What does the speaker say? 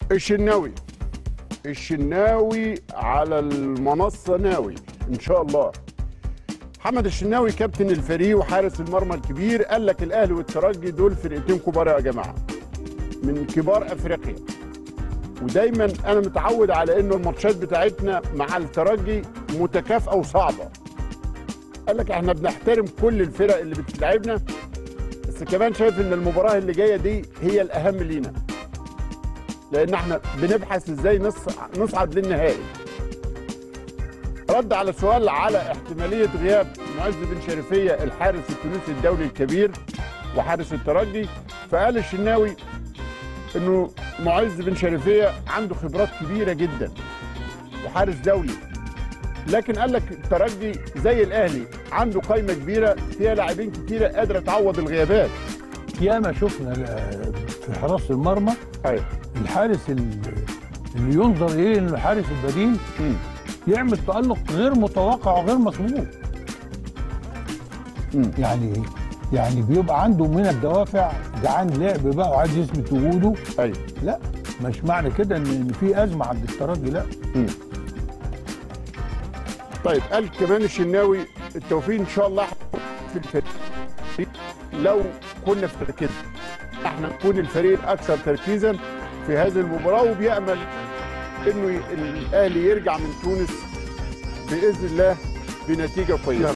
الشناوي الشناوي على المنصة ناوي إن شاء الله محمد الشناوي كابتن الفريق وحارس المرمى الكبير قال لك الأهلي والترجي دول فرقتين كبار يا جماعة من كبار أفريقيا ودايما أنا متعود على إنه الماتشات بتاعتنا مع الترجي متكافئة وصعبة قال لك احنا بنحترم كل الفرق اللي بتلعبنا بس كمان شايف ان المباراة اللي جاية دي هي الأهم لينا لان احنا بنبحث ازاي نص- نصعد للنهائي رد على سؤال على احتماليه غياب معز بن شريفيه الحارس التونسي الدولي الكبير وحارس الترجي فقال الشناوي انه معز بن شريفيه عنده خبرات كبيره جدا وحارس دولي لكن قال لك الترجي زي الاهلي عنده قائمه كبيره فيها لاعبين كتيره قادره تعوض الغيابات ياما شفنا ال- في حراسه المرمى ايوه الحارس ال- اللي ينظر اليه انه الحارس البديل مم. يعمل تألق غير متوقع وغير مسبوق مم. يعني يعني بيبقى عنده من الدوافع جعان لعب بقى وعايز يثبت وجوده ايوه لا مش معنى كده ان إن في ازمه عند الترجي لا طيب قال كمان الشناوي التوفيق ان شاء الله في الفريق لو كنا في تركيز احنا نكون الفريق الاكثر تركيزا في هذه المباراه وبيامل انه ي- الاهلي يرجع من تونس باذن الله بنتيجه كويسه